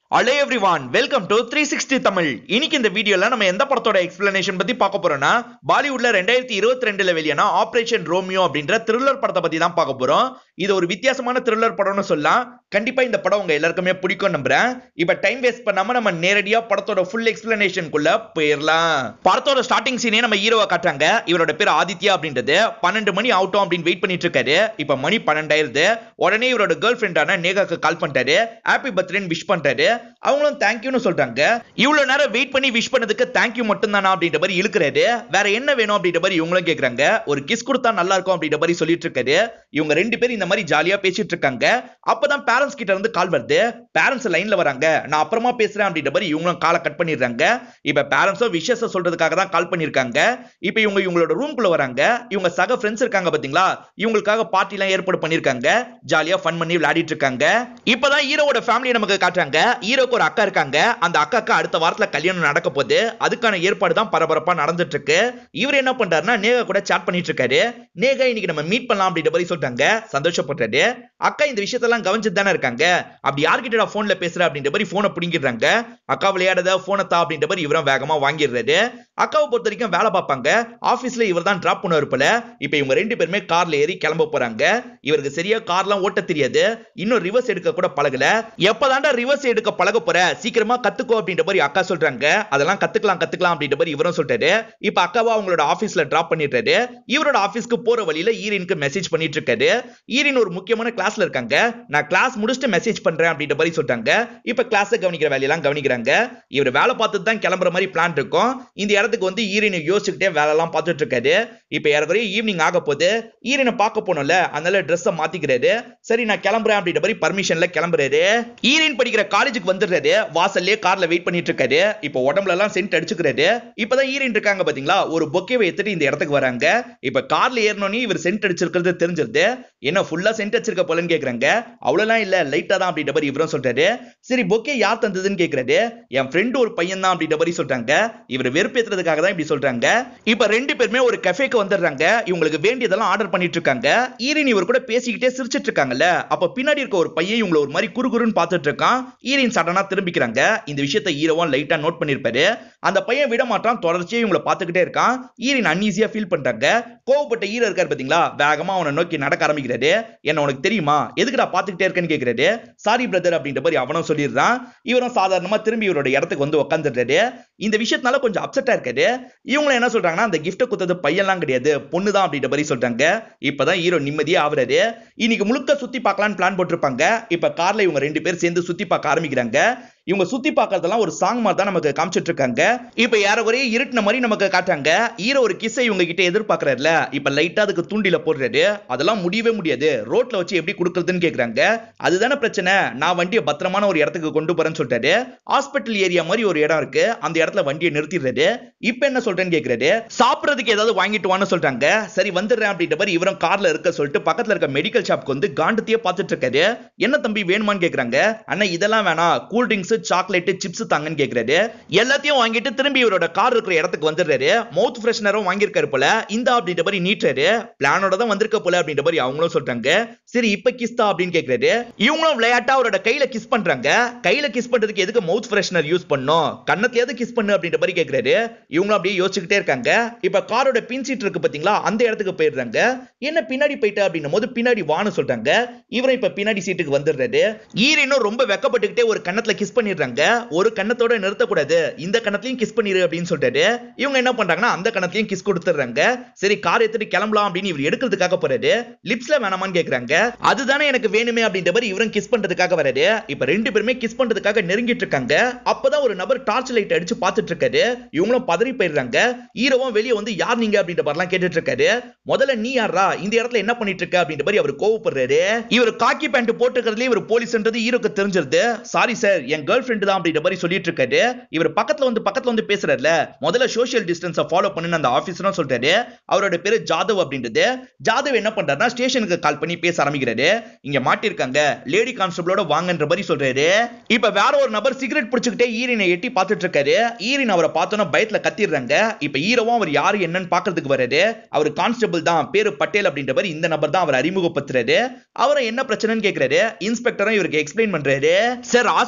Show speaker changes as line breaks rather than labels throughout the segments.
hello everyone welcome to three sixty Tamil இன்னைக்கு இந்த வீடியோல நம்ம எந்த படத்தோட எக்ஸ்பிளனேஷன் பத்தி பார்க்க போறோம்னா பாலிவுட்ல ரெண்டாயிரத்தி இருபத்தி ரெண்டுல வெளியான ஆபரேஷன் ரோமியோ அப்படின்ற த்ரில்லர் படத்தை பத்தி தான் பார்க்க போறோம் இது ஒரு வித்தியாசமான த்ரில்லர் படம்னு சொல்லலாம் கண்டிப்பா இந்த படம் உங்க எல்லாருக்குமே பிடிக்கும் நம்புறேன் இப்ப டைம் வேஸ்ட் பண்ணாம நம்ம நேரடியா படத்தோட ஃபுல் எக்ஸ்பிளனேஷனுக்குள்ள போயிடலாம் படத்தோட ஸ்டார்டிங் சீனே நம்ம ஹீரோவை காட்டுறாங்க இவரோட பேர் ஆதித்யா அப்படின்றது பன்னெண்டு மணி ஆகட்டும் அப்படின்னு வெயிட் பண்ணிட்டு இருக்காரு இப்ப மணி பன்னெண்டாயிருது உடனே இவரோட கேர்ள் ஃபிரெண்டான நேகாக்கு கால் பண்ணிட்டாரு ஹாப்பி பர்த்டேன்னு விஷ் பண்ணிட்டாரு அவங்களும் தேங்க்யூன்னு சொல்றாங்க இவ்வளவு நேரம் வெயிட் பண்ணி விஷ் பண்ணதுக்கு தேங்க்யூ மட்டும் தானா அப்படின்ற மாதிரி இழுக்கிறாரு வேற என்ன வேணும் அப்படின்ற மாதிரி இவங்களும் கேக்குறாங்க ஒரு கிஸ் கொடுத்தா நல்லா இருக்கும் அப்படின்ற மாதிரி சொல்லிட்டு இருக்காரு இவங்க ரெண்டு பேரும் இந்த மாதிரி ஜாலியா பேசிட்டு இருக்காங்க அப்பதான் பேரண்ட்ஸ் கிட்ட இருந்து கால் வருது பேரண்ட்ஸ் லைன்ல வராங்க நான் அப்புறமா பேசுறேன் அப்படின்ற மாதிரி இவங்களும் காலை கட் பண்ணிடுறாங்க இப்ப பேரண்ட்ஸும் விஷயத்த சொல்றதுக்காக தான் கால் பண்ணிருக்காங்க இப்ப இவங்க இவங்களோட ரூம்குள்ள வராங்க இவங்க சக ஃப்ரெண்ட்ஸ் இருக்காங்க பாத்தீங்களா இவங்களுக்காக பார்ட்டி எல்லாம் ஏற்பாடு பண்ணிருக்காங்க ஜாலியா ஃபன் பண்ணி விளையாடிட்டு இருக்காங்க இப்பதான் ஹீரோவோட ஃபேமிலி நமக்கு காட்டுறாங்க ஹீரோக்கு ஒரு அக்கா இருக்காங்க அந்த அக்காக்கு அடுத்த வாரத்துல கல்யாணம் நடக்க போகுது அதுக்கான ஏற்பாடு தான் பரபரப்பா நடந்துட்டு இருக்கு இவர் என்ன பண்றாருன்னா நேகா கூட சாட் பண்ணிட்டு இருக்காரு நேகா இன்னைக்கு நம்ம மீட் பண்ணலாம் அப்படின்ற மாதிரி சொல்லிட்டாங்க சந்தோஷப்பட்டாரு அக்கா இந்த விஷயத்தெல்லாம் கவனிச்சுட்டு தானே இருக்காங்க அப்படி யார்கிட்ட போன்ல பேசுற அப்படின்ற மாதிரி போனை பிடிங்கிடுறாங்க அக்கா விளையாடுத போனை தா அப்படின்ற மாதிரி இவரும் வேகமா வாங்கிடுறாரு அக்காவை பொறுத்த வரைக்கும் வேலை பார்ப்பாங்க ஆபீஸ்ல இவர் தான் டிராப் பண்ண இருப்பல இப்ப இவங்க ரெண்டு பேருமே கார்ல ஏறி கிளம்ப போறாங்க இவருக்கு சரியா கார்லாம் ஓட்ட தெரியாது இன்னும் ரிவர்ஸ் எடுக்க கூட பழகல எப்பதாண்டா ரிவர்ஸ் எடுக்க பழக போற சீக்கிரமா கத்துக்கோ அப்படின்ற மாதிரி அக்கா சொல்றாங்க அதெல்லாம் கத்துக்கலாம் கத்துக்கலாம் அப்படின்ற மாதிரி இவரும் சொல்றாரு இப்ப அக்காவா அவங்களோட ஆபீஸ்ல டிராப் பண்ணிடுறாரு இவரோட ஆபீஸ்க்கு போற வழியில ஈரினுக்கு மெசேஜ் பண்ணிட்டு இருக்காரு ஈரின் ஒரு முக்கியமான கிளாஸ்ல இருக்காங்க நான் கிளாஸ் முடிச்சுட்டு மெசேஜ் பண்றேன் அப்படின்ற மாதிரி சொல்றாங்க இப்ப கிளாஸ் கவனிக்கிற வேலையெல்லாம் கவனிக்கிறாங்க இவர் வேலை பார்த்துட்டு தான் கிளம்புற மாதிரி பிளான் இருக்கும் இந்த இடத்துக்கு வந்து ஈரினை யோசிச்சுக்கிட்டே வேலை எல்லாம் பார்த்துட்டு இருக்காரு இப்ப ஏறக்குறைய ஈவினிங் ஆக போகுது ஈரினை பார்க்க போனோம்ல அதனால ட்ரெஸ்ஸை மாத்திக்கிறாரு சரி நான் கிளம்புறேன் அப்படின்ற மாதிரி பர்மிஷன்ல கிளம்புறாரு ஈரின் படிக்கிற காலேஜுக்கு வந்துடுறாரு வாசல்லே கார்ல வெயிட் பண்ணிட்டு இருக்காரு இப்ப உடம்புல எல்லாம் சென்ட் அடிச்சுக்கிறாரு இப்பதான் ஈரின் இருக்காங்க பாத்தீங்களா ஒரு பொக்கேவை எடுத்துட்டு இந்த இடத்துக்கு வராங்க இப்ப கார்ல ஏறணும்னு இவர் சென்ட் அடிச்சிருக்கிறது தெரிஞ்சிருது என்ன ஃபுல்லா சென்ட் அடிச்சிருக்க போலன்னு கேக்குறாங்க அவ்வளவுலாம் இல்ல லைட்டா தான் அப்படின்ற மாதிரி இவரும் சொல்றாரு சரி பொக்கே யார் தந்ததுன்னு கேக்குறாரு என் ஃப்ரெண்டு ஒரு பையன் தான் அப்படின்ற மாதிரி சொல்றாங்க இவர் வெறுப்பேத்துறதுக்காக தான் இப்படி சொல்றாங்க இப்ப ரெண்டு பேருமே ஒரு கஃபேக்கு வந்துடுறாங்க இவங்களுக்கு வேண்டியதெல்லாம் ஆர்டர் பண்ணிட்டு இருக்காங்க ஈரின் இவர் கூட பேசிக்கிட்டே சிரிச்சிட்டு இருக்காங்கல்ல அப்ப பின்னாடி இருக்க ஒரு பையன் இவங்களை ஒரு மாதிரி குறுகுறுன்னு பார்த்துட்டு இருக்கான் ஈரின் சடனா திரும்பிக்கிறாங்க இந்த விஷயத்தை ஈரவா லைட்டா நோட் பண்ணிருப்பாரு அந்த பையன் விட மாட்டான் தொடர்ச்சியா இவங்களை பார்த்துக்கிட்டே இருக்கான் ஈரின் அன்ஈஸியா ஃபீல் பண்றாங்க கோவப்பட்ட ஈர இருக்காரு பாத்தீங்களா வேகமா அவனை நோக்கி நடக்க ஆரம்பிக்கிறாரு என்ன உனக்கு தெரியுமா எதுக்குடா பார்த்துக்கிட்டே இருக்கேன்னு கேக்குறாரு சாரி பிரதர் அப்படின்ற மாதிரி அவனும் சொல்லிடுறான் இவரும் சாதாரணமா திரும்பி இவரோட இடத்துக்கு வந்து உட்காந்துடுறாரு இந்த விஷயத்தினால கொஞ்சம் அப்செட்டா இருக்காரு இவங்களும் என்ன சொல்றாங்கன்னா அந்த கிஃப்ட்டை குத்தது பையன்லாம் கிடையாது பொண்ணு தான் அப்படின்ற மாதிரி சொல்றாங்க இப்பதான் ஹீரோ நிம்மதியா ஆகுறாரு இன்னைக்கு முழுக்க சுத்தி பார்க்கலாம்னு பிளான் போட்டிருப்பாங்க இப்ப கார்ல இவங்க ரெண்டு பேர் சேர்ந்து சுத்தி பார்க்க ஆரம்பிக்கிறாங்க இவங்க சுத்தி பார்க்கறதெல்லாம் ஒரு சாங் மாதிரி தான் நமக்கு காமிச்சிட்டு இருக்காங்க இப்ப ஏறக்குறைய இருட்டின மாதிரி நமக்கு காட்டுறாங்க ஹீரோ ஒரு கிஸ்ஸை இவங்க கிட்ட எதிர்பார்க்கறாருல இப்ப லைட்டா அதுக்கு தூண்டில போடுறாரு அதெல்லாம் முடியவே முடியாது ரோட்ல வச்சு எப்படி கொடுக்கறதுன்னு கேக்குறாங்க அதுதானே பிரச்சனை நான் வண்டியை பத்திரமான ஒரு இடத்துக்கு கொண்டு போறேன்னு சொல்லிட்டாரு ஹாஸ்பிட்டல் ஏரியா மாதிரி ஒரு இடம் இருக்கு அந்த இடத்துல வண்டியை நிறுத்திடுறாரு இப்ப என்ன சொல்றேன்னு கேக்குறாரு சாப்பிடுறதுக்கு ஏதாவது வாங்கிட்டு வான்னு சொல்றாங்க சரி வந்துடுறேன் அப்படின்ற மாதிரி இவரும் கார்ல இருக்க சொல்லிட்டு பக்கத்துல இருக்க மெடிக்கல் ஷாப்க்கு வந்து காண்டத்தையே பார்த்துட்டு இருக்காரு என்ன தம்பி வேணுமான்னு கேக்குறாங்க அண்ணா இதெல்லாம் வேணாம் கூல் ட்ரிங்க்ஸ் சாக்லேட் சிப்ஸ் தாங்கன்னு கேக்குறாரு எல்லாத்தையும் வாங்கிட்டு திரும்பி இவரோட கார் இருக்கிற இடத்துக்கு வந்துடுறாரு மவுத் ஃப்ரெஷ்னரும் வாங்கியிருக்காரு போல இந்த அப்படின்ற மாதிரி நீட்டுறாரு பிளானோட தான் வந்திருக்க போல அப்படின்ற மாதிரி அவங்களும் சொல்றாங்க சரி இப்ப கிஸ்தா அப்படின்னு கேக்குறாரு இவங்களும் விளையாட்டா அவரோட கையில கிஸ் பண்றாங்க கையில கிஸ் பண்றதுக்கு எதுக்கு மவுத் ஃப்ரெஷ்னர் யூஸ் பண்ணும் கண்ணத்தையாவது கிஸ் பண்ணு அப்படின்ற மாதிரி கேக்குறாரு இவங்களும் அப்படியே யோசிச்சுக்கிட்டே இருக்காங்க இப்ப காரோட பின் சீட் இருக்கு பாத்தீங்களா அந்த இடத்துக்கு போயிடுறாங்க என்ன பின்னாடி போயிட்ட அப்படின்னும் போது பின்னாடி வான்னு சொல்றாங்க இவரும் இப்ப பின்னாடி சீட்டுக்கு வந்துடுறாரு ஈரனும் ரொம்ப வெக்கப்பட்டுக்கிட்டே ஒரு கண்ணத்துல கிஸ் பண்ணிடுறாங்க ஒரு கண்ணத்தோட நிறுத்தக்கூடாது இந்த கண்ணத்தையும் கிஸ் பண்ணிரு அப்படின்னு சொல்லிட்டாரு இவங்க என்ன பண்றாங்கன்னா அந்த கண்ணத்தையும் கிஸ் கொடுத்துறாங்க சரி கார் எடுத்துட்டு கிளம்பலாம் அப்படின்னு இவர் எடுக்கிறதுக்காக போறாரு லிப்ஸ்ல வேணாமான்னு கேக்குறாங்க அதுதானே எனக்கு வேணுமே அப்படின்ற மாதிரி இவரும் கிஸ் பண்றதுக்காக வராரு இப்ப ரெண்டு பேருமே கிஸ் பண்றதுக்காக நெருங்கிட்டு இருக்காங்க அப்பதான் ஒரு நபர் டார்ச் லைட் அடிச்சு பார்த்துட்டு இருக்காரு இவங்களும் பதறி போயிடுறாங்க ஹீரோவும் வெளியே வந்து யார் நீங்க அப்படின்ற மாதிரிலாம் கேட்டுட்டு இருக்காரு முதல்ல நீ யாரா இந்த இடத்துல என்ன பண்ணிட்டு இருக்க அப்படின்ற மாதிரி அவர் கோவப்படுறாரு இவர் காக்கி பேண்ட் போட்டுக்கிறதுல இவர் போலீஸ்ன்றது ஹீரோக்கு தெரிஞ்சிருது சாரி சார் என் கேர்ள் ஃபிரெண்ட் தான் அப்படின்ற மாதிரி சொல்லிட்டு இருக்காரு இவர் பக்கத்துல வந்து பக்கத்துல வந்து பேசுறாருல முதல்ல சோஷியல் டிஸ்டன்ஸை ஃபாலோ பண்ணுன்னு அந்த ஆபீசரும் சொல்றாரு அவரோட பேரு ஜாதவ் அப்படின்றது ஜாதவ் என்ன பண்றாருன்னா ஸ்டேஷனுக்கு கால் பண்ணி பேச ஆரம்பிக்கிறாரு இங்க மாட்டிருக்காங்க லேடி கான்ஸ்டபிளோட வாங்கன்ற மாதிரி சொல்றாரு இப்ப வேற ஒரு நபர் சிகரெட் பிடிச்சுக்கிட்டே ஈரினை எட்டி பார்த்துட்டு இருக்காரு ஈரின் அவரை பார்த்தோன்னா பயத்துல கத்திடுறாங்க இப்ப ஈரவும் அவர் யாரு என்னன்னு பாக்குறதுக்கு வராரு அவர் கான்ஸ்டபிள் தான் பேரு பட்டேல் அப்படின்றவர் இந்த நபர் தான் அவர் அறிமுகப்படுத்துறாரு அவரை என்ன பிரச்சனைன்னு கேக்குறாரு இன்ஸ்பெக்டரும் இவருக்கு எக்ஸ்பிளைன் பண்றாரு சார் ஹாஸ்பிட்டலுக்கு தான்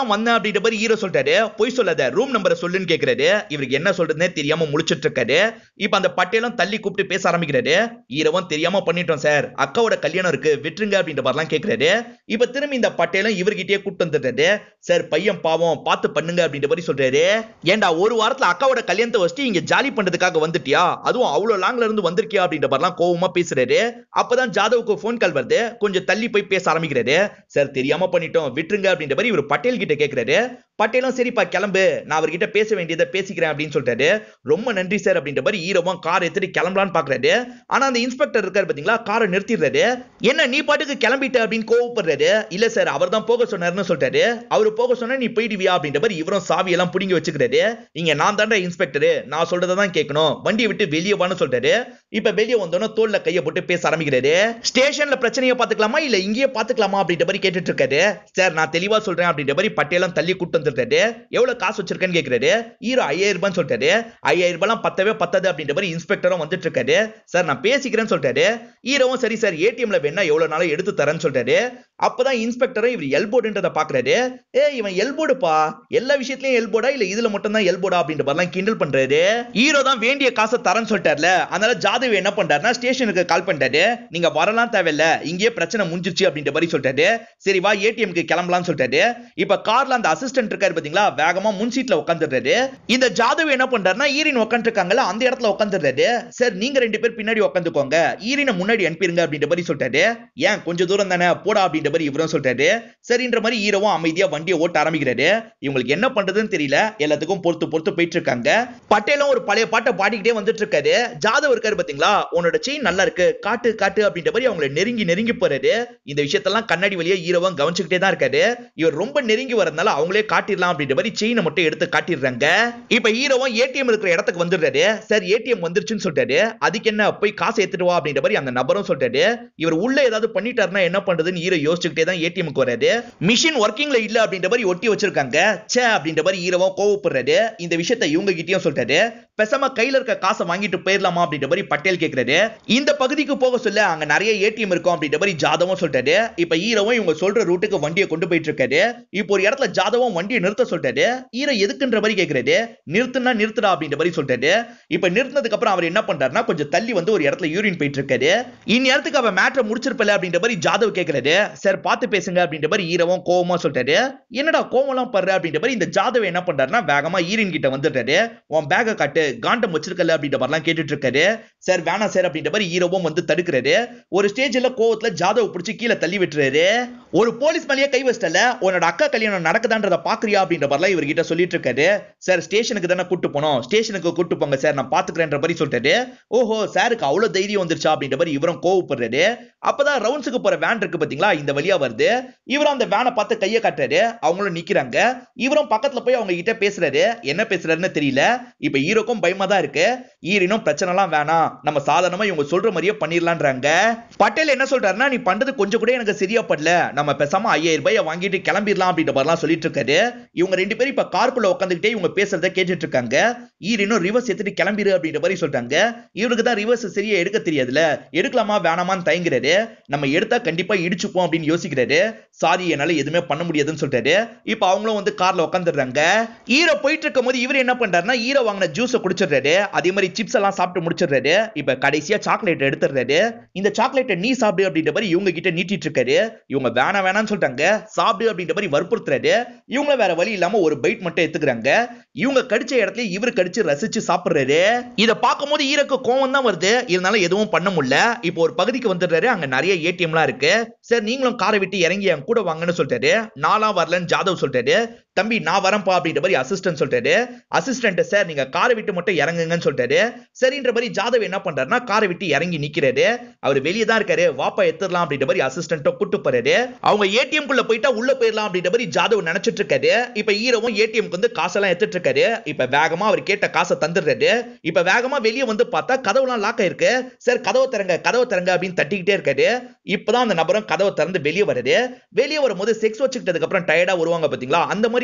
தான் வந்தேன் அப்படின்ற மாதிரி ஹீரோ சொல்லிட்டாரு போய் சொல்லாத ரூம் நம்பரை சொல்லுன்னு கேக்குறாரு இவருக்கு என்ன சொல்றதுனே தெரியாம முழிச்சிட்டு இருக்காரு இப்ப அந்த பட்டேலும் தள்ளி கூப்பிட்டு பேச ஆரம்பிக்கிறாரு ஹீரோவும் தெரியாம பண்ணிட்டோம் சார் அக்காவோட கல்யாணம் இருக்கு விட்டுருங்க அப்படின்ற மாதிரிலாம் கேக்குறாரு இப்ப திரும்பி இந்த பட்டேலும் இவர்கிட்டயே கூப்பிட்டு வந்துட்டாரு சார் பையன் பாவம் பார்த்து பண்ணுங்க அப்படின்ற மாதிரி சொல்றாரு ஏன்டா ஒரு வாரத்துல அக்காவோட கல்யாணத்தை வச்சுட்டு இங்க ஜாலி பண்றதுக்காக வந்துட்டியா அதுவும் அவ்வளவு லாங்ல இருந்து வந்திருக்கியா அப்படின்ற மாதிரிலாம் கோவமா பேசுறாரு அப்பதான் ஜாதவுக்கு ஃபோன் கால் வருது கொஞ்சம் தள்ளி போய் பேச ஆரம்பிக்கிறாரு சார் தெரியாம பண்ணிட்டோம் விட்டுருங்க அப்படின்ற மாதிரி இவர் பட்டேல் கிட்ட கேக்குறாரு பட்டேலும் சரிப்பா கிளம்பு நான் அவர்கிட்ட பேச வேண்டியதை பேசிக்கிறேன் அப்படின்னு சொல்லிட்டாரு ரொம்ப நன்றி சார் அப்படின்ற மாதிரி ஹீரோவும் கார் எடுத்துட்டு கிளம்பலான்னு பாக்குறாரு ஆனா அந்த இன்ஸ்பெக்டர் இருக்காரு பாத்தீங்களா காரை நிறுத்திடுறாரு என்ன நீ பாட்டுக்கு கிளம்பிட்ட அப்படின்னு கோவப்படுறாரு இல்ல சார் அவர் தான் போக சொன்னாருன்னு சொல்லிட்டாரு அவர் போக சொன்னா நீ போயிடுவியா அப்படின்ற மாதிரி இவரும் சாவி எல்லாம் புடிங்கி வச்சுக்கிறாரு இங்க நான் தாண்டா இன்ஸ்பெக்டர் நான் சொல்றதை தான் கேட்கணும் வண்டியை விட்டு வெளியே வான்னு சொல்றாரு இப்ப வெளியே வந்தோன்னே தோல்ல கையை போட்டு பேச ஆரம்பிக்கிறாரு ஸ்டேஷன்ல பிரச்சனையை பாத்துக்கலாமா இல்ல இங்கேயே பாத்துக்கலாமா அப்படின்ற மாதிரி கேட்டுட்டு இருக்காரு சார் நான் தெளிவா சொல்றேன் அப்படின்ற மாதிரி பட்டியலாம் தள்ளி கூட்டு வந்துட்டாரு எவ்வளவு காசு வச்சிருக்கேன்னு கேக்குறாரு ஹீரோ ஐயாயிரம் ரூபான்னு சொல்லிட்டாரு ஐயாயிரம் ரூபாய் பத்தவே பத்தாது அப்படின்ற மாதிரி இன்ஸ்பெக்டரும் வந்துட்டு இருக்காரு சார் நான் பேசிக்கிறேன்னு சொல்லிட்டாரு ஹீரோவும் சரி சார் ஏடிஎம்ல வேணா எவ்வளவு நாளும் எடுத்து தரேன்னு சொல்லிட்டாரு அப்பதான் இன்ஸ்பெக்டரும் இவர் எல்போர்டுன்றத பாக்குறாரு ஏ இவன் எல்போர்டுப்பா எல்லா விஷயத்திலயும் எல்போர்டா இல்ல இதுல மட்டும் தான் எல்போர்டா அப்படின்ற மாதிரிலாம் கிண்டல் பண்றாரு ஹீரோ தான் வேண்டிய காசை தரேன்னு சொல்லிட்டார்ல அதனால ஜாதவ் என்ன பண்றாருன்னா ஸ்டேஷனுக்கு கால் பண்ணிட்டாரு நீங்க வரலாம் தேவையில்ல இங்கேயே பிரச்சனை முடிஞ்சிருச்சு அப்படின்ற மாதிரி சொல்லிட்டாரு சரி வா ஏடிஎம்க்கு கிளம்பலாம்னு சொல்லிட்டாரு இப்ப கார்ல அந்த அசிஸ்டன்ட் இருக்காரு பாத்தீங்களா வேகமா முன் சீட்ல உட்காந்துடுறாரு இந்த ஜாதவ் என்ன பண்றாருன்னா ஈரின் உட்காந்து இருக்காங்கல்ல அந்த இடத்துல உட்காந்துடுறாரு சார் நீங்க ரெண்டு பேர் பின்னாடி உட்காந்துக்கோங்க ஈரினை முன்னாடி அனுப்பிடுங்க அப்படின்ற மாதிரி சொல்லிட்டாரு ஏன் கொஞ்சம் தூரம் தானே போடா அப்படின்ற மாதிரி இவரும் சொல்லிட்டாரு சரின்ற மாதிரி ஹீரோவும் அமைதியா வண்டியை ஓட்ட ஆரம்பிக்கிறாரு இவங்களுக்கு என்ன பண்றதுன்னு தெரியல எல்லாத்துக்கும் பொறுத்து பொறுத்து போயிட்டு இருக்காங்க பட்டேலும் ஒரு பழைய பாட்டை பாடிக்கிட்டே வந்துட்டு இருக்காரு ஜாதவ் இருக்காரு பாத்தீங்களா உன்னோட செயின் நல்லா இருக்கு காட்டு காட்டு அப்படின்ற மாதிரி அவங்களை நெருங்கி நெருங்கி போறாரு இந்த விஷயத்தெல்லாம் கண்ணாடி வழியா ஹீரோவும் கவனிச்சுக்கிட்டே தான் இருக்காரு இவர் ரொம்ப நெருங்கி வரதுனால அவங்களே காட்டிடலாம் அப்படின்ற மாதிரி செயினை மட்டும் எடுத்து காட்டிடுறாங்க இப்ப ஹீரோவும் ஏடிஎம் இருக்கிற இடத்துக்கு வந்துடுறாரு சார் ஏடிஎம் வந்துருச்சுன்னு சொல்லிட்டாரு அதுக்கு என்ன போய் காசை எடுத்துட்டு வா அப்படின்ற மாதிரி அந்த நபரும் சொல்லிட்டாரு இவர் உள்ள ஏதாவது பண்ணிட்டாருன்னா என்ன பண்றதுன்னு ஹீரோ யோசிச்சுக்கிட்டே தான் ஏடிஎம்க்கு வராரு மிஷின் ஒர்க்கிங்ல இல்ல அப்படின்ற மாதிரி ஒட்டி வச்சிருக்காங்க ச்சே அப்படின்ற மாதிரி ஹீரோவும் கோவப்படுறாரு இந்த விஷயத்த இவங்க கிட்டயும் சொல்லிட்டாரு பேசாம கையில இருக்க காசை வாங்கிட்டு போயிடலாமா அப்படின்ற மாதிரி பட்டேல் கேக்குறாரு இந்த பகுதிக்கு போக சொல்ல அங்க நிறைய ஏடிஎம் இருக்கும் அப்படின்ற மாதிரி ஜாதவும் சொல்லிட்டாரு இப்ப ஹீரோவும் இவங்க சொல்ற ரூட்டுக்கு வண்டியை கொண்டு போயிட்டு இருக்காரு இப்போ ஒரு இடத்துல ஜாதவும் வண்டியை நிறுத்த சொல்லிட்டாரு ஹீரோ எதுக்குன்ற மாதிரி கேக்குறாரு நிறுத்துனா நிறுத்துடா அப்படின்ற மாதிரி சொல்லிட்டாரு இப்ப நிறுத்தினதுக்கு அப்புறம் அவர் என்ன பண்றாருன்னா கொஞ்சம் தள்ளி வந்து ஒரு இடத்துல யூரின் போயிட்டு இருக்காரு இந்நேரத்துக்கு அவன் மேட்ரை முடிச்சிருப்பல அப்படின்ற மாதிரி ஜாதவ் கேக்குறாரு சார் பார்த்து பேசுங்க அப்படின்ற மாதிரி ஈரவும் கோவமா சொல்லிட்டாரு என்னடா கோவம்லாம் படுற அப்படின்ற மாதிரி இந்த ஜாதவ் என்ன பண்றாருன்னா வேகமா ஈரின் கிட்ட வந்துட்டாரு உன் பேக்கை காட்டு காண்டம் வச்சிருக்கல அப்படின்ற மாதிரிலாம் கேட்டுட்டு இருக்காரு சார் வேணாம் சார் அப்படின்ற மாதிரி ஹீரோவும் வந்து தடுக்கிறாரு ஒரு ஸ்டேஜ்ல கோவத்துல ஜாதவ் பிடிச்சி கீழே தள்ளி விட்டுறாரு ஒரு போலீஸ் மேலேயே கை வச்சிட்டல உன்னோட அக்கா கல்யாணம் நடக்குதான்றத பாக்குறியா அப்படின்ற மாதிரிலாம் இவர்கிட்ட சொல்லிட்டு இருக்காரு சார் ஸ்டேஷனுக்கு தானே கூட்டு போனோம் ஸ்டேஷனுக்கு கூட்டு போங்க சார் நான் பாத்துக்கிறேன்ற மாதிரி சொல்லிட்டாரு ஓஹோ சாருக்கு அவ்வளவு தைரியம் வந்துருச்சா அப்படின்ற மாதிரி இவரும் கோவப்படுறாரு அப்பதான் ரவுண்ட்ஸுக்கு போற வேன் இருக்கு பாத்தீங்களா இந்த வழியா வருது இவரும் அந்த வேனை பார்த்து கையை காட்டுறாரு அவங்களும் நிக்கிறாங்க இவரும் பக்கத்துல போய் அவங்க கிட்ட பேசுறாரு என்ன பேசுறாருன்னு தெரியல இப்ப ஹீரோக்கும் பயமா தான் இருக்கு ஈரினும் பிரச்சனை எல்லாம் வேணாம் நம்ம சாதாரணமா இவங்க சொல்ற மாதிரியே பண்ணிடலான்றாங்க பட்டேல் என்ன சொல்றாருன்னா நீ பண்றது கொஞ்சம் கூட எனக்கு சரியா படல நம்ம பேசாம ஐயாயிரம் ரூபாயை வாங்கிட்டு கிளம்பிடலாம் அப்படின்ற மாதிரிலாம் சொல்லிட்டு இருக்காரு இவங்க ரெண்டு பேரும் இப்ப காருக்குள்ள உட்காந்துக்கிட்டே இவங்க பேசுறத கேட்டுட்டு இருக்காங்க ஈரினும் ரிவர்ஸ் எடுத்துட்டு கிளம்பிடு அப்படின்ற மாதிரி சொல்றாங்க இவருக்கு தான் ரிவர்ஸ் சரியா எடுக்க தெரியாதுல எடுக்கலாமா வேணாமான்னு தயங்குறாரு நம்ம எடுத்தா கண்டிப்பா இடிச்சுப்போம் அப்படின்னு யோசிக்கிறாரு சாரி என்னால எதுவுமே பண்ண முடியாதுன்னு சொல்றாரு இப்ப அவங்களும் வந்து கார்ல உட்காந்துடுறாங்க ஹீரோ போயிட்டு இருக்கும் போது இவர் என்ன பண்றாருன்னா ஹீரோ வாங்கின ஜூஸை குடிச்சிடுறாரு அதே மாதிரி சிப்ஸ் எல்லாம் சாப்பிட்டு முடிச்சிடுறாரு இப்ப கடைசியா சாக்லேட் எடுத்துடுறாரு இந்த சாக்லேட்டை நீ சாப்பிடு அப்படின்ற மாதிரி இவங்க கிட்ட நீட்டிட்டு இருக்காரு இவங்க வேணாம் வேணாம்னு சொல்லிட்டாங்க சாப்பிடு அப்படின்ற மாதிரி வற்புறுத்துறாரு இவங்கள வேற வழி இல்லாம ஒரு பைட் மட்டும் எடுத்துக்கிறாங்க இவங்க கடிச்ச இடத்துல இவர் கடிச்சு ரசிச்சு சாப்பிடுறாரு இத பார்க்கும்போது ஈரக்கு கோவம் தான் வருது இருந்தாலும் எதுவும் பண்ண முடியல இப்போ ஒரு பகுதிக்கு வந்துடுறாரு அங்க நிறைய ஏடிஎம்லாம் இருக்கு சார் நீங்களும் காரை விட்டு இறங்கி என் கூட வாங்கன்னு சொல்லிட்டாரு நாலாம் வரலன்னு ஜாதவ் சொல்லிட்டாரு தம்பி நான் வரேன்ப்பா அப்படின்ற மாதிரி அசிஸ்டன்ட் சொல்லிட்டாரு அசிஸ்டன்ட் சார் நீங்க காரை விட்டு மட்டும் இறங்குங்கன்னு சொல்லிட்டாரு சரின்ற மாதிரி ஜாதவ் என்ன பண்றாருன்னா காரை விட்டு இறங்கி நிக்கிறாரு அவர் வெளியே தான் இருக்காரு வாப்பா எடுத்துடலாம் அப்படின்ற மாதிரி அசிஸ்டன்ட்டோ கூட்டு போறாரு அவங்க ஏடிஎம் குள்ள போயிட்டா உள்ள போயிடலாம் அப்படின்ற மாதிரி ஜாதவ் நினைச்சிட்டு இருக்காரு இப்ப ஈரவும் ஏடிஎம்க்கு வந்து காசெல்லாம் எடுத்துட்டு இருக்காரு இப்ப வேகமா அவர் கேட்ட காசை தந்துடுறாரு இப்ப வேகமா வெளியே வந்து பார்த்தா கதவுலாம் லாக் ஆயிருக்கு சார் கதவை திறங்க கதவை திறங்க அப்படின்னு தட்டிக்கிட்டே இருக்காரு இப்பதான் அந்த நபரும் கதவை திறந்து வெளியே வருது வெளியே வரும்போது செக்ஸ் வச்சுக்கிட்டதுக்கு அப்புறம் டயர்டா வருவாங்க பாத்தீங்களா அந்த மாதிரி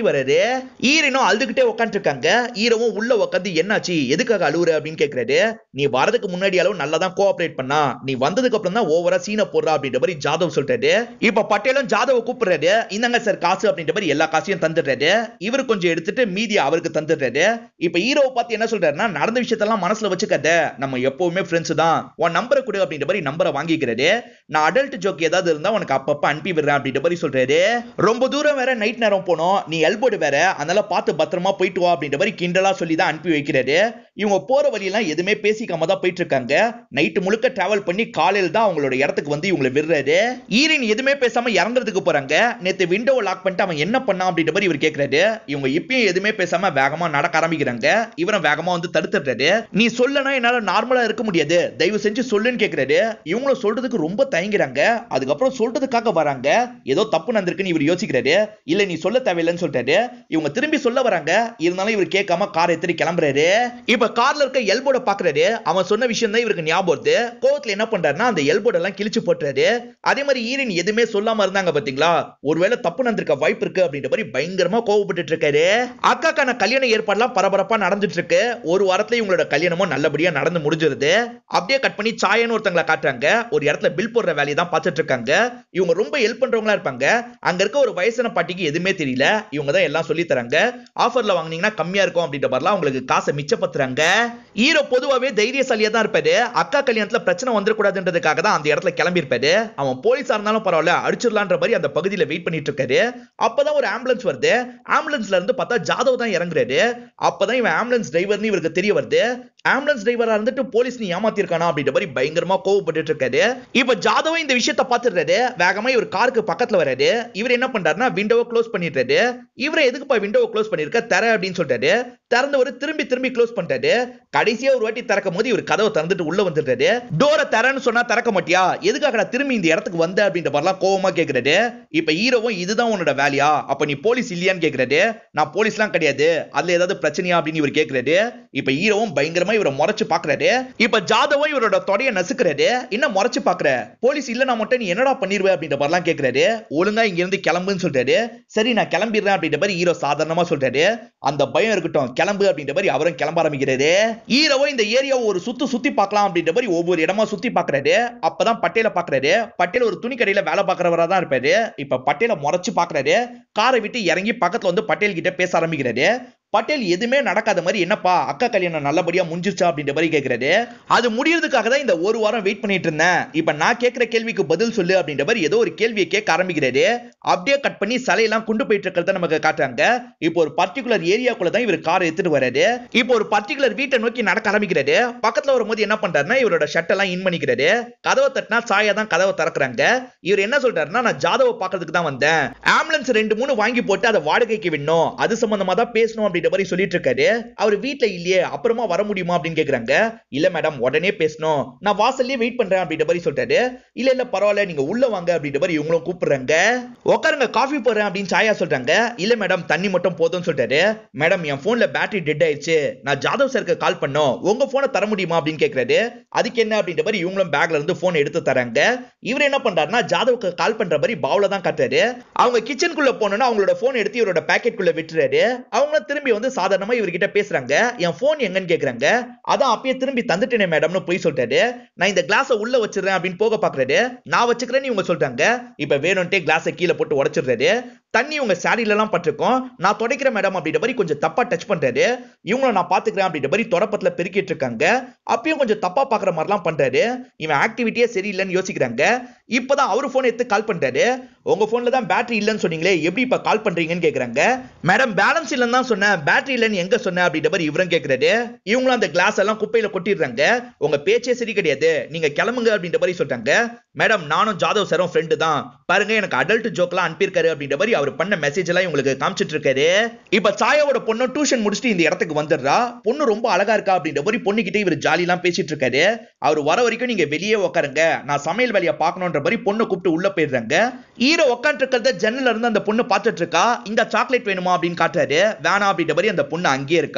வராரு ஈரனும் அழுதுகிட்டே உட்காந்துட்டு இருக்காங்க ஈரவும் உள்ள உட்காந்து என்னாச்சு எதுக்காக அழுவுற அப்படின்னு கேக்குறாரு நீ வரதுக்கு முன்னாடி அளவு நல்லா தான் கோஆபரேட் பண்ணா நீ வந்ததுக்கு அப்புறம் தான் ஓவரா சீனை போடுறா அப்படின்ற மாதிரி ஜாதவ் சொல்றாரு இப்ப பட்டேலும் ஜாதவ கூப்பிடுறாரு இந்தாங்க சார் காசு அப்படின்ற மாதிரி எல்லா காசையும் தந்துடுறாரு இவர் கொஞ்சம் எடுத்துட்டு மீதி அவருக்கு தந்துடுறாரு இப்ப ஹீரோவை பார்த்து என்ன சொல்றாருன்னா நடந்த விஷயத்தெல்லாம் மனசுல வச்சுக்காத நம்ம எப்பவுமே ஃப்ரெண்ட்ஸ் தான் உன் நம்பரை கொடு அப்படின்ற மாதிரி நம்பரை வாங்கிக்கிறாரு நான் அடல்ட் ஜோக் ஏதாவது இருந்தா உனக்கு அப்பப்ப அனுப்பி விடுறேன் அப்படின்ற மாதிரி சொல்றாரு ரொம்ப தூரம் வேற நைட் நேரம் போனோம் நீ எல்போர்டு வேற அதனால பார்த்து பத்திரமா போயிட்டு வா அப்படின்ற மாதிரி கிண்டலா சொல்லி தான் அனுப்பி வைக்கிறாரு இவங்க போற வழியெல்லாம் எதுவுமே பேசிக்காம தான் போயிட்டு இருக்காங்க நைட்டு முழுக்க டிராவல் பண்ணி காலையில தான் அவங்களோட இடத்துக்கு வந்து இவங்களை விடுறாரு ஈரின் எதுவுமே பேசாம இறங்குறதுக்கு போறாங்க நேத்து விண்டோவை லாக் பண்ணிட்டு அவன் என்ன பண்ணான் அப்படின்ற மாதிரி இவர் கேக்குறாரு இவங்க இப்பயும் எதுவுமே பேசாம வேகமா நடக்க ஆரம்பிக்கிறாங்க இவரும் வேகமா வந்து தடுத்துடுறாரு நீ சொல்லனா என்னால நார்மலா இருக்க முடியாது தயவு செஞ்சு சொல்லுன்னு கேக்குறாரு இவங்களும் சொல்றதுக்கு ரொம்ப தயங்குறாங்க அதுக்கப்புறம் சொல்றதுக்காக வராங்க ஏதோ தப்பு நடந்திருக்குன்னு இவர் யோசிக்கிறாரு இல்ல நீ சொல்ல தேவையில்லைன்னு சொல்லிட்டாரு இவங்க திரும்பி சொல்ல வராங்க இருந்தாலும் இவர் கேட்காம கார் எடுத்துட்டு கிளம்புறாரு இப்ப கார்ல இருக்க எல்போர்ட பாக்குறாரு அவன் சொன்ன விஷயம் தான் இவருக்கு ஞாபகம் வருது கோவத்துல என்ன பண்றாருன்னா அந்த எல்போர்ட் எல்லாம் கிழிச்சு போட்டுறாரு அதே மாதிரி ஈரின் எதுவுமே சொல்லாம இருந்தாங்க பாத்தீங்களா ஒருவேளை தப்பு நடந்திருக்க வாய்ப்பு இருக்கு அப்படின்ற மாதிரி பயங்கரமா கோவப்பட்டு இருக்காரு அக்காக்கான கல்யாண ஏற்பாடுலாம் பரபரப்பா நடந்துட்டு இருக்கு ஒரு வாரத்துல இவங்களோட கல்யாணமும் நல்லபடியா நடந்து முடிஞ்சிருது அப்படியே கட் பண்ணி சாயன்னு ஒருத்தங்களை காட்டுறாங்க ஒரு இடத்துல பில் போடுற வேலையை தான் பார்த்துட்டு இருக்காங்க இவங்க ரொம்ப ஹெல்ப் பண்றவங்களா இருப்பாங்க அங்க இருக்க ஒரு வயசான பாட்டிக்கு எதுவுமே தெரியல இவங்க தான் எல்லாம் சொல்லி தராங்க ஆஃபர்ல வாங்குனீங்கன்னா கம்மியா இருக்கும் அப்படின்ற மாதிரிலாம் உங்களுக்கு காசை மிச்சப்படுத்துறாங்க ஹீரோ பொதுவாவே தைரியசாலியா தான் இருப்பாரு அக்கா கல்யாணத்துல பிரச்சனை வந்துடக்கூடாதுன்றதுக்காக தான் அந்த இடத்துல கிளம்பி இருப்பாரு அவன் போலீஸா இருந்தாலும் பரவாயில்ல அடிச்சிடலான்ற மாதிரி அந்த பகுதியில வெயிட் பண்ணிட்டு இருக்காரு அப்பதான் ஒரு ஆம்புலன்ஸ் வருது ஆம்புலன்ஸ்ல இருந்து பார்த்தா ஜாதவ் தான் இறங்குறாரு அப்பதான் இவன் ஆம்புலன்ஸ் டிரைவர்னு இவருக்கு தெரிய வருது ஆம்புலன்ஸ் டிரைவரா இருந்துட்டு போலீஸ் நீ ஏமாத்திருக்கானா அப்படின்ற மாதிரி பயங்கரமா கோவப்பட்டு இருக்காரு இப்ப ஜாதவ் இந்த விஷயத்த பாத்துறாரு வேகமா இவர் காருக்கு பக்கத்துல வராரு இவர் என்ன பண்றாருன்னா விண்டோவை க்ளோஸ் பண்ணிடுறாரு இவரை எதுக்குப்பா விண்டோவை க்ளோஸ் பண்ணிருக்க தர அப்படின்னு சொல்றாரு திறந்தவர் திரும்பி திரும்பி க்ளோஸ் பண்ணிட்டாரு கடைசியா ஒரு வாட்டி திறக்கும் போது இவர் கதவை திறந்துட்டு உள்ள வந்துடுறாரு டோரை தரேன்னு சொன்னா திறக்க மாட்டியா எதுக்காக திரும்பி இந்த இடத்துக்கு வந்த அப்படின்ற மாதிரிலாம் கோவமா கேக்குறாரு இப்ப ஹீரோவும் இதுதான் உன்னோட வேலையா அப்ப நீ போலீஸ் இல்லையான்னு கேக்குறாரு நான் போலீஸ்லாம் கிடையாது அதுல ஏதாவது பிரச்சனையா அப்படின்னு இவர் கேக்குறாரு இப்ப ஹீரோவும் பயங்கரமா இவரை முறைச்சு பாக்குறாரு இப்ப ஜாதவும் இவரோட தொடைய நசுக்குறாரு என்ன முறைச்சு பாக்குற போலீஸ் இல்லனா மட்டும் நீ என்னடா பண்ணிருவ அப்படின்ற மாதிரிலாம் கேக்குறாரு ஒழுங்கா இங்க இருந்து கிளம்புன்னு சொல்றாரு சரி நான் கிளம்பிடுறேன் அப்படின்ற மாதிரி ஹீரோ சாதாரணமா சொல்றாரு அந்த பயம் இருக்கட்டும் கிளம்பு அப்படின்ற மாதிரி அவரும் கிளம்ப ஆரம்பிக்கிறாரு ஹீரோவும் இந்த ஏரியாவை ஒரு சுத்து சுத்தி பார்க்கலாம் அப்படின்ற மாதிரி ஒவ்வொரு இடமா சுத்தி பாக்குறாரு அப்பதான் பட்டேல பாக்குறாரு பட்டேல் ஒரு துணி கடையில வேலை பார்க்கறவரா தான் இருப்பாரு இப்ப பட்டேல முறைச்சு பாக்குறாரு காரை விட்டு இறங்கி பக்கத்துல வந்து பட்டேல் கிட்ட பேச ஆரம்பிக்கிறாரு பட்டேல் எதுவுமே நடக்காத மாதிரி என்னப்பா அக்கா கல்யாணம் நல்லபடியா முடிஞ்சிருச்சா அப்படின்ற மாதிரி கேக்குறாரு அது முடியறதுக்காக தான் இந்த ஒரு வாரம் வெயிட் பண்ணிட்டு இருந்தேன் இப்ப நான் கேட்கிற கேள்விக்கு பதில் சொல்லு அப்படின்ற மாதிரி ஏதோ ஒரு கேள்வியை கேட்க ஆரம்பிக்கிறாரு அப்படியே கட் பண்ணி சிலையெல்லாம் கொண்டு போயிட்டு இருக்கிறத நமக்கு காட்டுறாங்க இப்போ ஒரு பர்டிகுலர் ஏரியாக்குள்ள தான் இவர் காரை எடுத்துட்டு வராரு இப்போ ஒரு பர்டிகுலர் வீட்டை நோக்கி நடக்க ஆரம்பிக்கிறாரு பக்கத்துல வரும்போது என்ன பண்றாருன்னா இவரோட ஷர்ட் எல்லாம் இன் பண்ணிக்கிறாரு கதவை தட்டினா சாயா தான் கதவை திறக்கிறாங்க இவர் என்ன சொல்றாருன்னா நான் ஜாதவை பாக்குறதுக்கு தான் வந்தேன் ஆம்புலன்ஸ் ரெண்டு மூணு வாங்கி போட்டு அதை வாடகைக்கு விடணும் அது சம்பந்தமா தான் பேசணும் அப்படின்ற மாதிரி சொல்லிட்டு இருக்காரு அவர் வீட்ல இல்லையே அப்புறமா வர முடியுமா அப்படின்னு கேக்குறாங்க இல்ல மேடம் உடனே பேசணும் நான் வாசல்லே வெயிட் பண்றேன் அப்படின்ற மாதிரி சொல்றாரு இல்ல இல்ல பரவாயில்ல நீங்க உள்ள வாங்க அப்படின்ற மாதிரி இவங்களும் கூப்பிடுறாங்க உட்காருங்க காஃபி போடுறேன் அப்படின்னு சாயா சொல்றாங்க இல்ல மேடம் தண்ணி மட்டும் போதும்னு சொல்றாரு மேடம் என் போன்ல பேட்டரி டெட் ஆயிடுச்சு நான் ஜாதவ் சருக்கு கால் பண்ணோம் உங்க போனை தர முடியுமா அப்படின்னு கேக்குறாரு அதுக்கு என்ன அப்படின்ற மாதிரி இவங்களும் பேக்ல இருந்து போன் எடுத்து தராங்க இவர் என்ன பண்றாருன்னா ஜாதவுக்கு கால் பண்ற மாதிரி பாவுல தான் காட்டுறாரு அவங்க கிச்சனுக்குள்ள போனோம்னா அவங்களோட போன் எடுத்து இவரோட பாக்கெட் குள்ள விட்டுறாரு அவங்க திரும்பி வந்து சாதாரணமா இவர்கிட்ட பேசுறாங்க என் போன் எங்கன்னு கேக்குறாங்க அதான் அப்பயே திரும்பி தந்துட்டேனே மேடம்னு போய் சொல்றாரு நான் இந்த கிளாஸை உள்ள வச்சிடுறேன் அப்படின்னு போக பாக்குறாரு நான் வச்சுக்கிறேன்னு இவங்க சொல்றாங்க இப்ப வேணும்ட்டே கிளாஸை கீழே போட்டு உடைச்சிடுறாரு தண்ணி உங்க சாரில எல்லாம் பட்டிருக்கோம் நான் துடைக்கிறேன் மேடம் அப்படின்ற மாதிரி கொஞ்சம் தப்பா டச் பண்றாரு இவங்களும் நான் பாத்துக்கிறேன் அப்படின்ற மாதிரி தொடப்பத்துல பெருக்கிட்டு இருக்காங்க அப்பயும் கொஞ்சம் தப்பா பாக்குற மாதிரிலாம் பண்றாரு இவன் ஆக்டிவிட்டியே சரியில்லைன்னு யோசிக்கிறாங்க இப்பதான் அவரு போன் எடுத்து கால் பண்றாரு உங்க போன்ல தான் பேட்டரி இல்லைன்னு சொன்னீங்களே எப்படி இப்ப கால் பண்றீங்கன்னு கேக்குறாங்க மேடம் பேலன்ஸ் இல்லைன்னு தான் சொன்னேன் பேட்டரி இல்லைன்னு எங்க சொன்னேன் அப்படின்ற மாதிரி இவரும் கேக்குறாரு இவங்களும் அந்த கிளாஸ் எல்லாம் குப்பையில கொட்டிடுறாங்க உங்க பேச்சே சரி கிடையாது நீங்க கிளம்புங்க அப்படின்ற மாதிரி சொல்றாங்க மேடம் நானும் ஜாதவ் சாரும் ஃப்ரெண்டு தான் பாருங்க எனக்கு அடல்ட் ஜோக்லாம் அனுப்பியிருக்காரு அப்படின்ற மாதிரி அவர் பண்ண மெசேஜ் எல்லாம் உங்களுக்கு காமிச்சிட்டு இருக்காரு இப்ப சாயாவோட பொண்ணு டியூஷன் முடிச்சுட்டு இந்த இடத்துக்கு வந்துடுறா பொண்ணு ரொம்ப அழகா இருக்கா அப்படின்ற மாதிரி பொண்ணுகிட்ட இவர் ஜாலி எல்லாம் பேசிட்டு இருக்காரு அவர் வர வரைக்கும் நீங்க வெளியே உட்காருங்க நான் சமையல் வேலையை பார்க்கணுன்ற மாதிரி பொண்ணை கூப்பிட்டு உள்ள போயிடுறாங்க ஹீரோ உட்காந்து இருக்கிறத ஜன்னல்ல இருந்து அந்த பொண்ணு பார்த்துட்டு இருக்கா இந்த சாக்லேட் வேணுமா அப்படின்னு காட்டுறாரு வேணாம் அப்படின்ற மாதிரி அந்த பொண்ணு அங்கேயே இருக்கா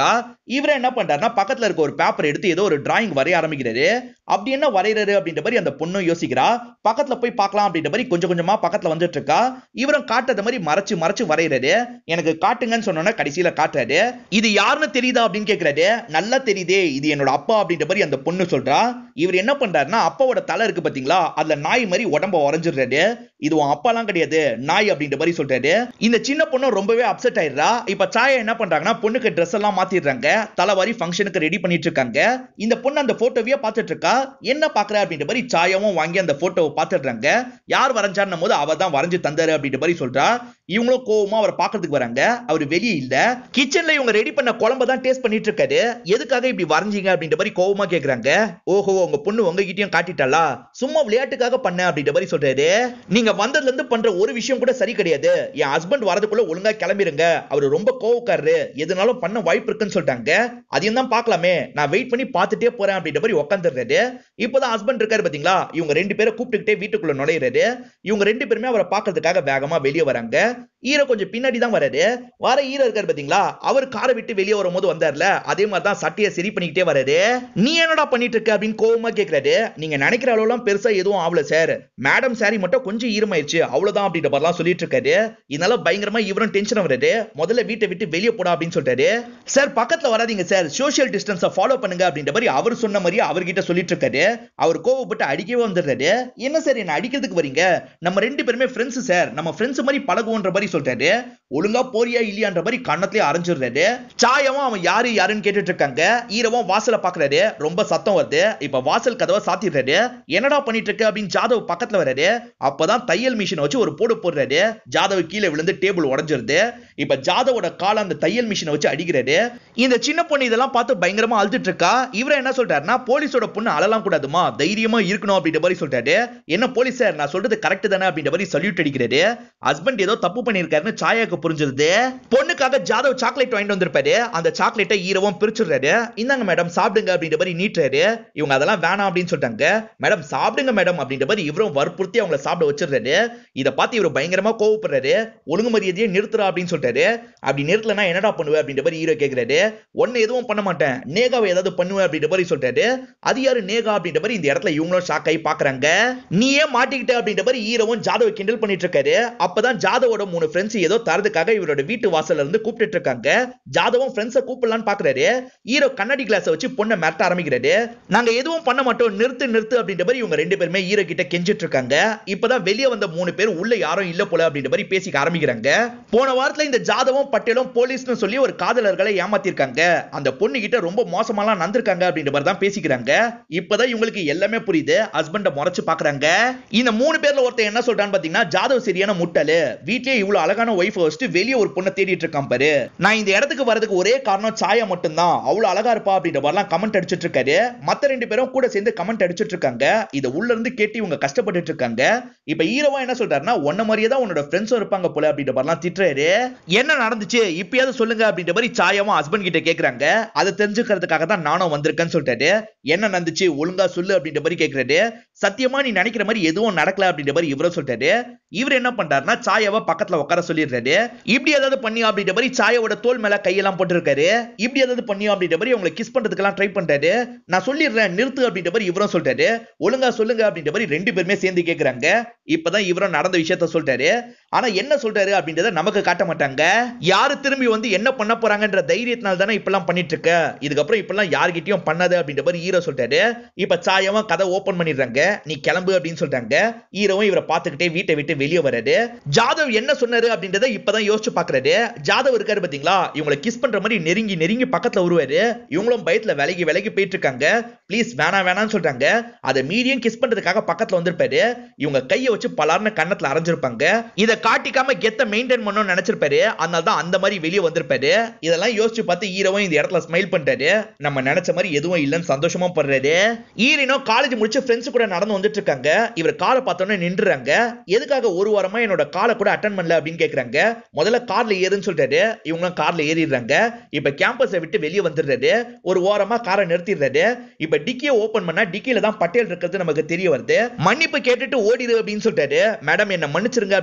இவர் என்ன பண்றாருன்னா பக்கத்துல இருக்க ஒரு பேப்பர் எடுத்து ஏதோ ஒரு டிராயிங் வரைய ஆரம்பிக்கிறாரு அப்படி என்ன வரையறாரு அப்படின்ற மாதிரி அந்த பொண்ணும் யோசிக்கிறா பக்கத்துல போய் பார்க்கலாம் அப்படின்ற மாதிரி கொஞ்சம் கொஞ்சமா பக்கத்துல வந்துட்டு இருக்கா இவரும் காட்டுற மாதிரி மறைச்சு மறைச்சு வரையறாரு எனக்கு காட்டுங்கன்னு சொன்னோன்னா கடைசியில காட்டுறாரு இது யாருன்னு தெரியுதா அப்படின்னு கேக்குறாரு நல்லா தெரியுதே இது என்னோட அப்பா அப்படின்ற மாதிரி அந்த பொண்ணு சொல்றா இவர் என்ன பண்றாருன்னா அப்பாவோட தலை இருக்கு பாத்தீங்களா அதுல நாய் மாதிரி உடம்ப உறைஞ்சிடுறாரு இது உன் அப்பாலாம் கிடையாது நாய் அப்படின்ற மாதிரி சொல்றாரு இந்த சின்ன பொண்ணு ரொம்பவே அப்செட் ஆயிடுறா இப்ப சாயா என்ன பண்றாங்கன்னா பொண்ணுக்கு ட்ரெஸ் எல்லாம் மாத்திடுறாங்க தலைவாரி ஃபங்க்ஷனுக்கு ரெடி பண்ணிட்டு இருக்காங்க இந்த பொண்ணு அந்த போட்டோவையே பார்த்துட்டு இருக்கா என்ன பாக்குற அப்படின்ற மாதிரி சாயாவும் வாங்கி அந்த போட்டோவை பார்த்துடுறாங்க யார் வரைஞ்சாருன்னும் போது அவ தான் வரைஞ்சு தந்தாரு அப்படின்ற மாதிரி சொல்றா இவங்களும் கோவமா அவரை பாக்குறதுக்கு வராங்க அவர் வெளியே இல்ல கிச்சன்ல இவங்க ரெடி பண்ண குழம்ப தான் டேஸ்ட் பண்ணிட்டு இருக்காரு எதுக்காக இப்படி வரைஞ்சீங்க அப்படின்ற மாதிரி கோவமா கேக்குறாங்க ஓஹோ உங்க பொண்ணு உங்ககிட்டயும் காட்டிட்டாளா சும்மா விளையாட்டுக்காக பண்ண அப்படின்ற மாதிரி சொல்றாரு நீங்க வந்ததுல இருந்து பண்ற ஒரு விஷயம் கூட சரி கிடையாது என் ஹஸ்பண்ட் வரதுக்குள்ள ஒழுங்கா கிளம்பிருங்க அவர் ரொம்ப கோவக்காரரு எதுனாலும் பண்ண வாய்ப்பு இருக்குன்னு சொல்லிட்டாங்க அதையும் தான் பார்க்கலாமே நான் வெயிட் பண்ணி பார்த்துட்டே போறேன் அப்படின்ற மாதிரி உட்காந்துடுறாரு இப்போதான் ஹஸ்பண்ட் இருக்காரு பாத்தீங்களா இவங்க ரெண்டு பேரை கூப்பிட்டுக்கிட்டே வீட்டுக்குள்ள நுழையிறாரு இவங்க ரெண்டு பேருமே அவரை பார்க்கறதுக்காக வேகமா வெளியே வராங்க ஈரோ கொஞ்சம் பின்னாடி தான் வராரு வர ஈரோ இருக்காரு பாத்தீங்களா அவர் காரை விட்டு வெளியே வரும்போது வந்தார்ல அதே மாதிரி தான் சட்டையை சரி பண்ணிக்கிட்டே வராரு நீ என்னடா பண்ணிட்டு இருக்க அப்படின்னு கோவமா கேக்குறாரு நீங்க நினைக்கிற அளவுலாம் பெருசா எதுவும் ஆகல சார் மேடம் சாரி மட்டும் கொஞ்சம் ஈரமாயிருச்சு அவ்வளவுதான் அப்படின்ற மாதிரிலாம் சொல்லிட்டு இருக்காரு இதனால பயங்கரமா இவரும் டென்ஷன் வராரு முதல்ல வீட்டை விட்டு வெளியே போடா அப்படின்னு சொல்றாரு சார் பக்கத்துல வராதீங்க சார் சோஷியல் டிஸ்டன்ஸை ஃபாலோ பண்ணுங்க அப்படின்ற மாதிரி அவர் சொன்ன மாதிரியே அவர்கிட்ட சொல்லிட்டு இருக்காரு அவர் கோவப்பட்டு அடிக்கவே வந்துடுறாரு என்ன சார் என்ன அடிக்கிறதுக்கு வரீங்க நம்ம ரெண்டு பேருமே ஃப்ரெண்ட்ஸ் சார் நம்ம ஃப்ரெண்ட்ஸ் மாதிரி பழகுவோன்ற மாதிரி சொல்றாரு ஒழுங்கா போறியா இல்லையான்ற மாதிரி கண்ணத்திலே அரைஞ்சிடுறாரு சாயவும் அவன் யாரு யாருன்னு கேட்டுட்டு இருக்காங்க ஈரவும் வாசல பாக்குறாரு ரொம்ப சத்தம் வருது இப்ப வாசல் கதவை சாத்திடுறாரு என்னடா பண்ணிட்டு இருக்க அப்படின்னு ஜாதவ் பக்கத்துல வராரு அப்பதான் தையல் மிஷின் வச்சு ஒரு போடு போடுறாரு ஜாதவ் கீழே விழுந்து டேபிள் உடஞ்சிருது இப்ப ஜாதவோட கால அந்த தையல் மிஷினை வச்சு அடிக்கிறாரு இந்த சின்ன பொண்ணு இதெல்லாம் பார்த்து பயங்கரமா அழுதுட்டு இருக்கா இவர என்ன சொல்றாருன்னா போலீஸோட பொண்ணு அழலாம் கூடாதுமா தைரியமா இருக்கணும் அப்படின்ற மாதிரி சொல்றாரு என்ன போலீஸ் சார் நான் சொல்றது கரெக்ட் தானே அப்படின்ற மாதிரி சல்யூட் அடிக்கிறாரு ஹஸ்பண்ட் ஏதோ தப்பு பண்ணிருக்காருன்னு சாயாக்கு புரிஞ்சிருது பொண்ணுக்காக ஜாதவ் சாக்லேட் வாங்கிட்டு வந்திருப்பாரு அந்த சாக்லேட்டை ஈரவும் பிரிச்சுடுறாரு இந்தாங்க மேடம் சாப்பிடுங்க அப்படின்ற மாதிரி நீட்டுறாரு இவங்க அதெல்லாம் வேணாம் அப்படின்னு சொல்லிட்டாங்க மேடம் சாப்பிடுங்க மேடம் அப்படின்ற மாதிரி இவரும் வற்புறுத்தி அவங்கள சாப்பிட வச்சிடுறாரு இதை பார்த்து இவர் பயங்கரமா கோவப்படுறாரு ஒழுங்கு மரியாதையே நிறுத்துறா அப்படின்னு சொல்லிட்டாரு அப்படி நிறுத்தலனா என்னடா பண்ணுவேன் அப்படின்ற மாதிரி ஹீரோ கேக்குறாரு ஒன்னு எதுவும் பண்ண மாட்டேன் நேகாவை ஏதாவது பண்ணுவேன் அப்படின்ற மாதிரி சொல்லிட்டாரு அது யாரு நேகா அப்படின்ற மாதிரி இந்த இடத்துல இவங்களும் ஷாக் ஆகி பாக்குறாங்க நீ ஏன் மாட்டிக்கிட்ட அப்படின்ற மாதிரி ஹீரோவும் ஜாதவ கிண்டல் பண்ணிட்டு இருக்காரு அப்பதான் ஜாதவோட மூணு ஃப்ரெண்ட்ஸ் ஏதோ தரதுக்காக இவரோட வீட்டு வாசல்ல இருந்து கூப்பிட்டு இருக்காங்க ஜாதவும் ஃப்ரெண்ட்ஸை கூப்பிடலான்னு பாக்குறாரு ஹீரோ கண்ணாடி கிளாஸை வச்சு பொண்ணை மிரட்ட ஆரம்பிக்கிறாரு நாங்க எதுவும் பண்ண மாட்டோம் நிறுத்து நிறுத்து அப்படின்ற மாதிரி இவங்க ரெண்டு பேருமே ஹீரோ கிட்ட கெஞ்சிட்டு இருக்காங்க இப்பதான் வெளியே வந்த மூணு பேர் உள்ள யாரும் இல்ல போல அப்படின்ற மாதிரி பேசிக்க ஆரம்பிக்கிறாங்க போன வாரத்துல இந்த ஜாதவும் பட்டேலும் போலீஸ்னு சொல்லி ஒரு காதலர்களை ஏமாத்திருக்காங்க அந்த பொண்ணு கிட்ட ரொம்ப மோசமாலாம் நடந்திருக்காங்க அப்படின்ற மாதிரி தான் பேசிக்கிறாங்க இப்பதான் இவங்களுக்கு எல்லாமே புரியுது ஹஸ்பண்ட முறைச்சு பாக்குறாங்க இந்த மூணு பேர்ல ஒருத்தன் என்ன சொல்றான்னு பாத்தீங்கன்னா ஜாதவ் சரியான முட்டலு வீட்லயே இவ்வளவு அழகான ஒய்ஃப் வச்சுட்டு வெளியே ஒரு பொண்ணை தேடிட்டு இருக்கான் பாரு நான் இந்த இடத்துக்கு வரதுக்கு ஒரே காரணம் சாயா மட்டும்தான் அவ்வளவு அழகா இருப்பா அப்படின்ற மாதிரிலாம் கமெண்ட் அடிச்சிட்டு இருக்காரு மத்த ரெண்டு பேரும் கூட சேர்ந்து கமெண்ட் அடிச்சிட்டு இருக்காங்க இதை உள்ள இருந்து கேட்டு இவங்க கஷ்டப்பட்டுட்டு இருக்காங்க இப்ப ஹீரோவா என்ன சொல்றாருன்னா உன்ன மாதிரியே தான் உன்னோட ஃப்ரெண்ட்ஸும் இருப்பாங்க போல அப்படின்ற மாதிரிலாம் திட்டுறாரு என்ன நடந்துச்சு இப்பயாவது சொல்லுங்க அப்படின்ற மாதிரி சாயாவும் ஹஸ்பண்ட் கிட்ட கேக்குறாங்க அதை தெரிஞ்சுக்கிறதுக்காக தான் நானும் வந்திருக்கேன்னு சொல்லிட்டாரு என்ன நடந்துச்சு ஒழுங்கா சொல்லு அப்படின்ற மாதிரி கேக்குறாரு சத்தியமா நீ நினைக்கிற மாதிரி எதுவும் நடக்கல அப்படின்ற மாதிரி இவரும் சொல்லிட்டாரு இவர் என்ன பண்றாருன்னா சாயாவை பக்கத்துல உட்கார சொல்லிடுறாரு இப்படி ஏதாவது பண்ணி அப்படின்ற மாதிரி சாயாவோட தோல் மேல கையெல்லாம் போட்டுருக்காரு இப்படி ஏதாவது பண்ணி அப்படின்ற மாதிரி அவங்களை கிஸ் பண்றதுக்கெல்லாம் ட்ரை பண்றாரு நான் சொல்லிடுறேன் நிறுத்து அப்படின்ற மாதிரி இவரும் சொல்லிட்டாரு ஒழுங்கா சொல்லுங்க அப்படின்ற மாதிரி ரெண்டு பேருமே சேர்ந்து கேக்குறாங்க இப்பதான் இவரும் நடந்த விஷயத்த சொல்லிட்டாரு ஆனா என்ன சொல்றாரு அப்படின்றத நமக்கு காட்ட மாட்டாங்க யாரு திரும்பி வந்து என்ன பண்ண போறாங்கன்ற தைரியத்தினால தானே இப்பெல்லாம் பண்ணிட்டு இருக்க இதுக்கப்புறம் இப்பெல்லாம் யார்கிட்டயும் பண்ணாது அப்படின்ற மாதிரி ஹீரோ சொல்லிட்டாரு இப்ப சாயவும் கதை ஓபன் பண்ணிடுறாங்க நீ கிளம்பு அப்படின்னு சொல்லிட்டாங்க ஹீரோவும் இவரை பார்த்துக்கிட்டே வீட்டை விட்டு வெளியே வராரு ஜாதவ் என்ன சொன்னாரு அப்படின்றத இப்பதான் யோசிச்சு பாக்குறாரு ஜாதவ் இருக்காரு பாத்தீங்களா இவங்களை கிஸ் பண்ற மாதிரி நெருங்கி நெருங்கி பக்கத்துல வருவாரு இவங்களும் பயத்துல விலகி விலகி போயிட்டு இருக்காங்க ப்ளீஸ் வேணாம் வேணாம்னு சொல்றாங்க அதை மீடியம் கிஸ் பண்றதுக்காக பக்கத்துல வந்திருப்பாரு இவங்க கையை வச்சு பலார்னு கண்ணத்துல அரைஞ்சிருப்பாங்க இதை காட்டிக்காம கெத்த மெயின்டைன் பண்ணணும்னு நினைச்சிருப்பாரு அதனால தான் அந்த மாதிரி வெளியே வந்திருப்பாரு இதெல்லாம் யோசிச்சு பார்த்து ஹீரோவும் இந்த இடத்துல ஸ்மைல் பண்றாரு நம்ம நினைச்ச மாதிரி எதுவும் இல்லைன்னு சந்தோஷமா படுறாரு ஈரினோ காலேஜ் முடிச்சு ஃப்ரெண்ட்ஸ் கூட நடந்து வந்துட்டு இருக்காங்க இவர் காலை பார்த்தோன்னே நின்றுறாங்க எதுக்காக ஒரு வாரமா என்னோட காலை கூட அட்டன் பண்ணல அப்படின்னு கேக்குறாங்க முதல்ல கார்ல ஏறுன்னு சொல்றாரு இவங்களும் கார்ல ஏறிடுறாங்க இப்ப கேம்பஸை விட்டு வெளியே வந்துடுறாரு ஒரு ஓரமா காரை நிறுத்திடுறாரு இப்ப டிக்கியை ஓபன் பண்ணா டிக்கில தான் பட்டேல் இருக்கிறது நமக்கு தெரிய வருது மன்னிப்பு கேட்டுட்டு ஓடிடு அப்படின்னு சொல்லிட்டாரு மேடம் என்ன மன்னிச்சிருங்க அப்படின்ற மாதிரி இவர்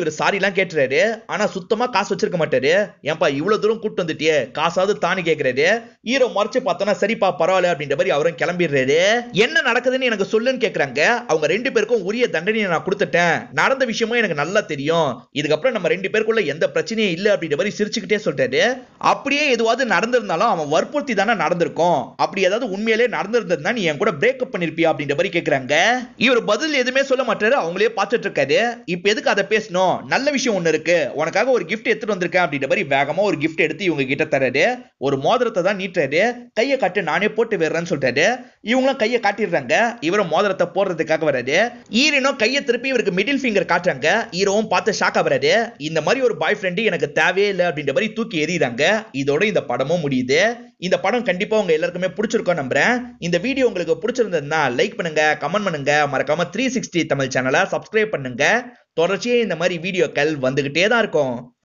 இவர் சாரி எல்லாம் கேட்டுறாரு ஆனா சுத்தமா காசு வச்சிருக்க மாட்டாரு ஏன்பா இவ்வளவு தூரம் கூட்டு வந்துட்டியே காசாவது தானு கேக்குறாரு ஹீரோ மறைச்சு பார்த்தோன்னா சரிப்பா பரவாயில்ல அப்படின்ற மாதிரி அவரும் கிளம்பிடுறாரு என்ன நடக்குதுன்னு எனக்கு சொல்லுன்னு கேக்குறாங்க அவங்க ரெண்டு பேருக்கும் உரிய தண்டனையை நான் கொடுத்துட்டேன் நடந்த விஷயமும் எனக்கு நல்லா தெரியும் இதுக்கப்புறம் நம்ம ரெண்டு பேருக்குள்ள எந்த பிரச்சனையும் இல்ல அப்படின்ற மாதிரி சிரிச்சுக்கிட்டே சொல்றாரு அப்படியே எதுவாவது நடந்திருந்தாலும் அவன் வற்புறுத்தி தானே நடந்திருக்கும் அப்படி ஏதாவது உண்மையிலே நடந்திருந்ததுன்னா நீ என் கூட பிரேக்கப் பண்ணிருப்பியா அப்படின்ற மாதிரி கேக்குறாங்க இவர் பதில் எதுவுமே சொல்ல மாட்டாரு அவங்களே பார்த்துட்டு இருக்காரு இப்ப எதுக்கு அதை பேசணும் நல்ல விஷயம் ஒண்ணு இருக்கு உனக்காக ஒரு gift எடுத்துட்டு வந்திருக்கேன் அப்படின்ற மாதிரி வேகமா ஒரு gift எடுத்து இவங்க கிட்ட தராரு ஒரு மோதிரத்தை தான் நீட்டுறாரு கையை காட்டு நானே போட்டு விடுறேன்னு சொல்றாரு இவங்களும் கையை காட்டிடுறாங்க இவரும் மோதிரத்தை போடுறதுக்காக வராரு ஈரனும் கையை திருப்பி இவருக்கு மிடில் ஃபிங்கர் காட்டுறாங்க ஹீரோவும் பார்த்து ஷாக் ஆகுறாரு இந்த மாதிரி ஒரு பாய் ஃப்ரெண்டு எனக்கு தேவையே இல்லை அப்படின்ற மாதிரி தூக்கி எறிகிறாங்க இதோட இந்த படமும் முடியுது இந்த படம் கண்டிப்பா உங்க எல்லாருக்குமே பிடிச்சிருக்கும் நம்புறேன் இந்த வீடியோ உங்களுக்கு பிடிச்சிருந்ததுன்னா லைக் பண்ணுங்க கமெண்ட் பண்ணுங்க மறக்காம த்ரீ சிக்ஸ்டி தமிழ் சேனலை சப்ஸ்கிரைப் பண்ணுங்க தொடர்ச்சியே இந்த மாதிரி வீடியோக்கள் வந்துகிட்டே தான் இருக்கும்